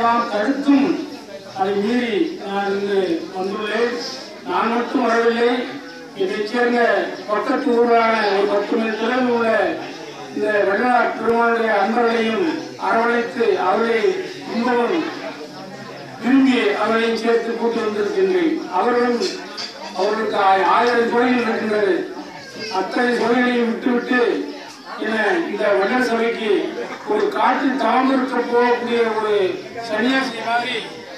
எல்லாம் தடுத்தும் அதை மீறி நான் இங்கு வந்துள்ளேன் நான் மட்டும் வரவில்லை இதைச் சேர்ந்த பக்கத்து ஊரான ஒரு பத்து மணி தொலைவில் உள்ள இந்த வள்ளலார் பெருமானுடைய அன்பர்களையும் அரவணைத்து அவர்களை இன்பமும் விரும்பி அவர்களையும் சேர்த்து கூட்டி வந்திருக்கின்றேன் அவர்களும் அவர்களுக்கு ஆ- ஆயிரம் கோயில்கள் இருக்கின்றது அத்தனை கோயில்களையும் விட்டுவிட்டு என இந்த வள்ளல் சபைக்கு ஒரு காட்டில் தவம் இருக்க போகக்கூடிய ஒரு சன்னியாசி மாதிரி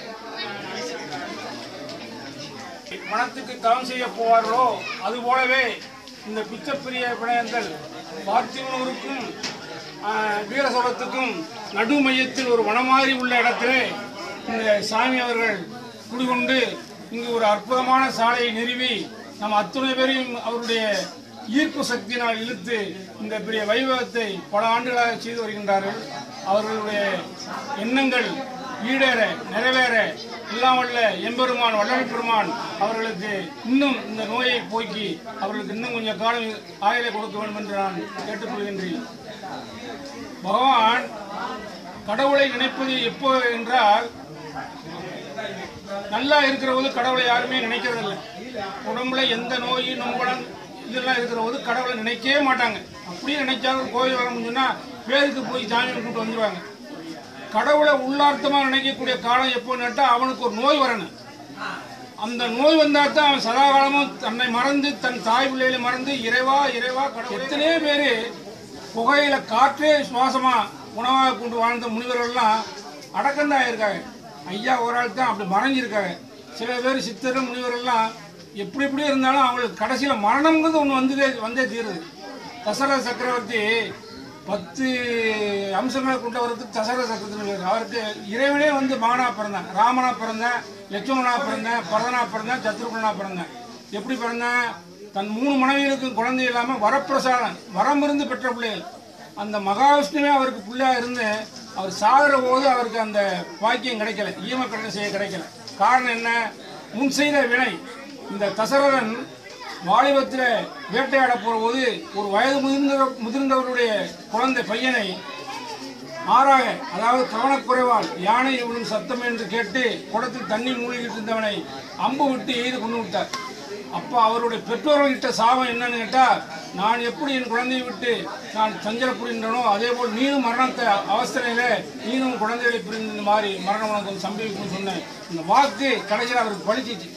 மனத்துக்கு தவம் செய்ய போவார்களோ அது போலவே இந்த பிச்சப்பிரிய விடயங்கள் பார்த்திவனூருக்கும் ஆஹ், வீரசோழத்துக்கும் நடு மையத்தில் ஒரு வனமாறி உள்ள இடத்திலே இந்த சாமி அவர்கள் குடிகொண்டு இங்கு ஒரு அற்புதமான சாலையை நிறுவி நம் அத்துணை பேரையும் அவருடைய ஈர்ப்பு சக்தியினால் இழுத்து இந்த பெரிய வைபவத்தை பல ஆண்டுகளாக செய்து வருகின்றார்கள் அவர்களுடைய எண்ணங்கள் ஈடேற நிறைவேற இல்லாமல்ல எம்பெருமான் வள்ளல் பெருமான் அவர்களுக்கு இன்னும் இந்த நோயை போக்கி அவர்களுக்கு இன்னும் கொஞ்சம் காலம் ஆயுளை கொடுக்க வேண்டும் என்று நான் கேட்டுக்கொள்கின்றேன் பகவான் கடவுளை நினைப்பது எப்போ என்றால் நல்லா இருக்கிற போது கடவுளை யாருமே நினைக்கிறது இல்லை உடம்புல எந்த நோய் நம்பளம் இதெல்லாம் இருக்கிற போது கடவுளை நினைக்கவே மாட்டாங்க அப்படியே நினைச்சாலும் கோயில் வர முடியும்னா பேருக்கு போய் சாமி கூப்பிட்டு வந்துருவாங்க கடவுளை உள்ளார்த்தமா நினைக்கக்கூடிய காலம் எப்போ நட்டா அவனுக்கு ஒரு நோய் வரணும் அந்த நோய் வந்தா தான் அவன் சதாகாலமும் தன்னை மறந்து தன் தாய் பிள்ளைகளை மறந்து இறைவா இறைவா கடவுள் எத்தனையோ பேரு புகையில காற்றே சுவாசமா உணவாக கொண்டு வாழ்ந்த முனிவர்கள்லாம் அடக்கந்தான் இருக்காங்க ஐயா ஒரு ஆள் தான் அப்படி மறைஞ்சிருக்காங்க சில பேர் சித்தர் முனிவர்கள்லாம் எப்படி எப்படி இருந்தாலும் அவங்களுக்கு கடைசியில மரணம்ங்கிறது ஒன்று வந்ததே வந்தே தீருது தசரத சக்கரவர்த்தி பத்து அம்சங்களை கொண்டவருக்கு தசரத சக்கரவர்த்தி பேர். அவருக்கு இறைவனே வந்து மகனா பிறந்தான் ராமனா பிறந்தேன் லட்சுமணனா பிறந்தேன் பரதனா பிறந்தேன் சத்ருகுணனா பிறந்தேன் எப்படி பிறந்தேன் தன் மூணு மனைவிகளுக்கும் குழந்தை இல்லாம வரப்பிரசாதம் வரம் இருந்து பெற்ற பிள்ளைகள் அந்த மகாவிஷ்ணுவே அவருக்கு பிள்ளையா இருந்து அவர் சாகிற போது அவருக்கு அந்த பாக்கியம் கிடைக்கல ஈமக்கடன் செய்ய கிடைக்கல காரணம் என்ன முன் செய்த வினை இந்த தசரதன் வாலிபத்தில் வேட்டையாட போற போது ஒரு வயது முதிர்ந்த முதிர்ந்தவருடைய குழந்தை பையனை மாறாக அதாவது கவனக்குறைவால் யானை விழும் சத்தம் என்று கேட்டு குடத்தில் தண்ணி மூழ்கிட்டு இருந்தவனை அம்பு விட்டு எய்து கொண்டு விட்டார் அப்போ அவருடைய பெற்றோர்கள்கிட்ட சாபம் என்னன்னு கேட்டா நான் எப்படி என் குழந்தையை விட்டு நான் சஞ்சலப்படுகின்றனோ அதே போல் நீனும் மரணத்தை அவஸ்தையில நீனும் குழந்தைகளை பிரிந்து இந்த மாதிரி மரணம் உனக்கு சம்பவிக்கும்னு சொன்னேன் இந்த வாக்கு கடைசியில் அவருக்கு பழிச்சிச்சு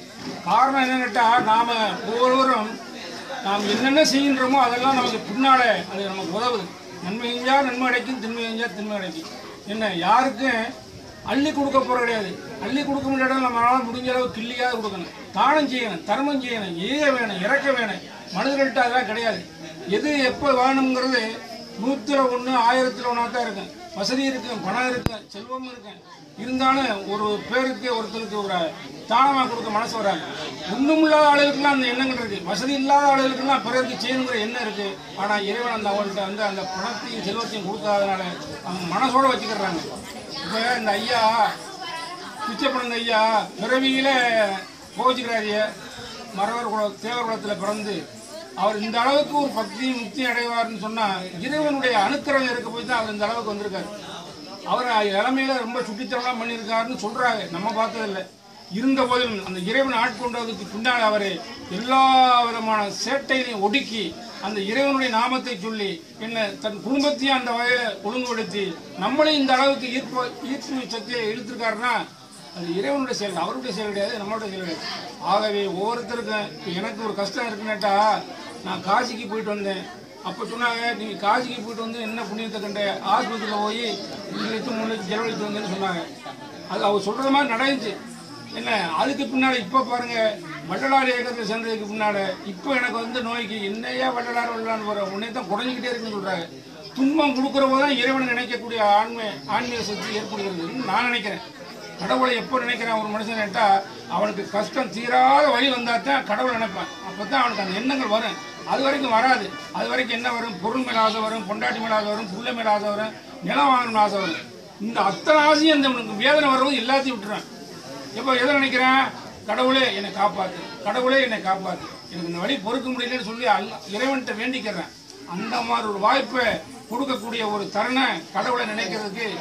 காரணம் என்னன்னு கேட்டா நாம ஒவ்வொருவரும் நாம் என்னென்ன செய்கின்றோமோ அதெல்லாம் நமக்கு பின்னால அது நமக்கு உதவுது நன்மை செஞ்சா நன்மை கிடைக்கும் தின்மை செஞ்சா தின்மை கிடைக்கும் என்ன யாருக்கும் அள்ளி கொடுக்க போற கிடையாது அள்ளி கொடுக்க முடியாத நம்மளால முடிஞ்ச அளவு கிள்ளியாக கொடுக்கணும் தானம் செய்யணும் தர்மம் செய்யணும் ஈக வேணும் இறக்க வேணும் மனிதர்கள்ட்ட அதெல்லாம் கிடையாது எது எப்போ வேணுங்கிறது நூத்துல ஒன்று ஆயிரத்துல ஒன்றா தான் இருக்கும் வசதி இருக்கும் பணம் இருக்கும் செல்வம் இருக்கும் இருந்தாலும் ஒரு பேருக்கு ஒருத்தருக்கு ஒரு தானமாக கொடுக்க மனசு வராது ஒன்றும் இல்லாத ஆளுகளுக்கெல்லாம் அந்த எண்ணங்கள் இருக்கு வசதி இல்லாத ஆளுகளுக்கெல்லாம் பிறருக்கு செய்யணுங்கிற எண்ணம் இருக்கு ஆனால் இறைவன் அந்த அவங்கள்ட்ட வந்து அந்த பணத்தையும் செல்வத்தையும் கொடுக்காதனால அவங்க மனசோட வச்சுக்கிறாங்க இப்போ இந்த ஐயா பிச்சை பண்ண ஐயா பிறவியில கோச்சிக்கிறாரிய மரவர் குல தேவர் குலத்தில் பிறந்து அவர் இந்த அளவுக்கு ஒரு பக்தியும் முக்தி அடைவார்னு சொன்னா இறைவனுடைய அனுக்கிரகம் இருக்க போய் தான் அவர் இந்த அளவுக்கு வந்திருக்காரு அவர் இளமையில ரொம்ப சுட்டித்தனம்லாம் பண்ணியிருக்காருன்னு சொல்றாங்க நம்ம பார்த்ததில்லை இருந்த போதிலும் அந்த இறைவன் ஆட்கொண்டதுக்கு பின்னால் அவர் எல்லா விதமான சேட்டைகளையும் ஒடுக்கி அந்த இறைவனுடைய நாமத்தை சொல்லி என்ன தன் குடும்பத்தையும் அந்த வகையில ஒழுங்குபடுத்தி நம்மளையும் இந்த அளவுக்கு ஈர்ப்பு ஈர்ப்பு சக்தியை இழுத்திருக்காருன்னா அது இறைவனுடைய செயல் அவருடைய செயல் கிடையாது நம்மளுடைய செயல் கிடையாது ஆகவே ஒவ்வொருத்தருக்கும் இப்ப எனக்கு ஒரு கஷ்டம் இருக்குன்னாட்டா நான் காசிக்கு போயிட்டு வந்தேன் அப்போ சொன்னாங்க நீங்கள் காசிக்கு போயிட்டு வந்து என்ன புண்ணியத்தை கண்ட ஆஸ்பத்திரியில் போய் ரெண்டு லட்சம் மூணு லட்சம் செலவழித்து வந்தேன்னு சொன்னாங்க அது அவர் சொல்கிற மாதிரி நடந்துச்சு என்ன அதுக்கு பின்னாடி இப்போ பாருங்க வள்ளலார் இயக்கத்தில் சேர்ந்ததுக்கு பின்னால இப்போ எனக்கு வந்து நோய்க்கு என்னையா வள்ளலார் வள்ளலான்னு போகிற உடனே தான் குறைஞ்சிக்கிட்டே இருக்குன்னு சொல்கிறாங்க துன்பம் கொடுக்குற போது தான் இறைவனை நினைக்கக்கூடிய ஆன்மை ஆன்மீக சக்தி ஏற்படுகிறதுன்னு நான் நினைக்கிறேன் கடவுளை எப்போ நினைக்கிறான் ஒரு மனுஷன் கேட்டா அவனுக்கு கஷ்டம் தீராத வழி வந்தா தான் கடவுளை நினைப்பான் அப்போ தான் அவனுக்கு அந்த எண்ணங்கள் வரும் அது வரைக்கும் வராது அது வரைக்கும் என்ன வரும் பொருள் மேல ஆசை வரும் பொண்டாட்டி மேல ஆசை வரும் புள்ள மேல ஆசை வரும் நிலம் வாங்கணும் ஆசை வரும் இந்த அத்தனை ஆசையும் இந்த உனக்கு வேதனை வரும்போது எல்லாத்தையும் விட்டுறான் எப்போ எதை நினைக்கிறேன் கடவுளே என்னை காப்பாத்து கடவுளே என்னை காப்பாத்து எனக்கு இந்த வழி பொறுக்க முடியலன்னு சொல்லி அல்ல இறைவன்கிட்ட வேண்டிக்கிறேன் அந்த மாதிரி ஒரு வாய்ப்பை கொடுக்கக்கூடிய ஒரு தருணம் கடவுளை நினைக்கிறதுக்கு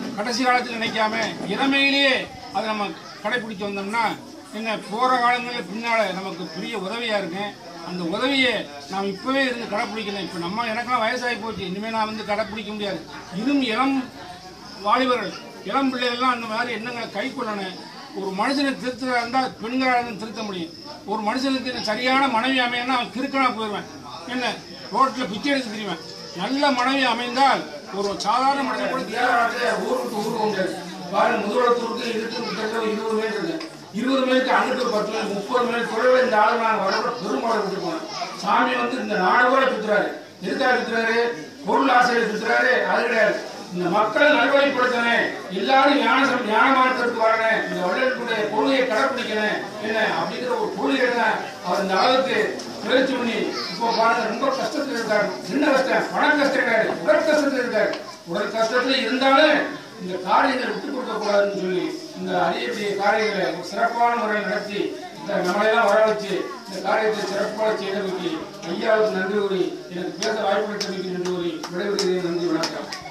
கடைசி காலத்தில் நினைக்காம இளமையிலேயே அதை நம்ம கடைபிடிச்சு வந்தோம்னா என்ன போற காலங்களில் பின்னால நமக்கு பெரிய உதவியா இருக்கு அந்த உதவியை நாம் இப்பவே இருந்து கடைப்பிடிக்கணும் இப்போ நம்ம எனக்கெல்லாம் வயசாகி போச்சு இனிமேல் நான் வந்து கடைப்பிடிக்க முடியாது இன்னும் இளம் வாலிபர்கள் இளம் பிள்ளைகள்லாம் அந்த மாதிரி எண்ணங்களை கை கொள்ளணும் ஒரு மனுஷனை திருத்துறா இருந்தால் பெண்களாக இருந்தால் திருத்த முடியும் ஒரு மனுஷனுக்கு சரியான மனைவி அமையன்னா அவன் கிறுக்கனா போயிடுவேன் என்ன ரோட்டில் பிச்சை எடுத்து தெரியுவேன் நல்ல மனைவி அமைந்தால் ஒரு சாதாரண மனிதன் கூட தேவையான ஊர் விட்டு ஊர் போக முடியாது பாருங்க முதலத்தூருக்கு இதுக்கு கிட்டத்தட்ட இருபது மைல் இருக்கு இருபது மைலுக்கு அங்கிட்டு ஒரு பத்து மைல் முப்பது மைல் தொலைவில் இந்த ஆளு நாங்கள் வர பெருமாள் விட்டு போனோம் சாமி வந்து இந்த நாடு கூட சுத்துறாரு எதுக்காக சுத்துறாரு பொருள் ஆசையை சுத்துறாரு அது கிடையாது இந்த மக்களை நல்வழிப்படுத்தணும் எல்லாரும் ஞான சம்- ஞான மார்க்கத்துக்கு வரணும் இந்த வள்ளலுடைய கொள்கையை கடைப்பிடிக்கணும் என்ன அப்படிங்கிற ஒரு கொள்கை தான் அவர் இந்த அளவுக்கு முயற்சி பண்ணி இப்போ பாருங்க ரொம்ப கஷ்டத்துல இருக்காரு சின்ன கஷ்டம் பண கஷ்டம் கிடையாது உடல் கஷ்டத்துல இருக்காரு உடல் கஷ்டத்துல இருந்தாலும் இந்த காரியங்களை விட்டு கொடுக்க கூடாதுன்னு சொல்லி இந்த அரியக்கூடிய காரியங்களை ஒரு சிறப்பான முறையில் நடத்தி இந்த நம்மளையெல்லாம் வர வச்சு இந்த காரியத்தை சிறப்பாக செய்தமைக்கு ஐயாவுக்கு நன்றி கூறி எனக்கு பேச வாய்ப்பு நன்றி கூறி விடைபெறுகிறேன் நன்றி வணக்கம்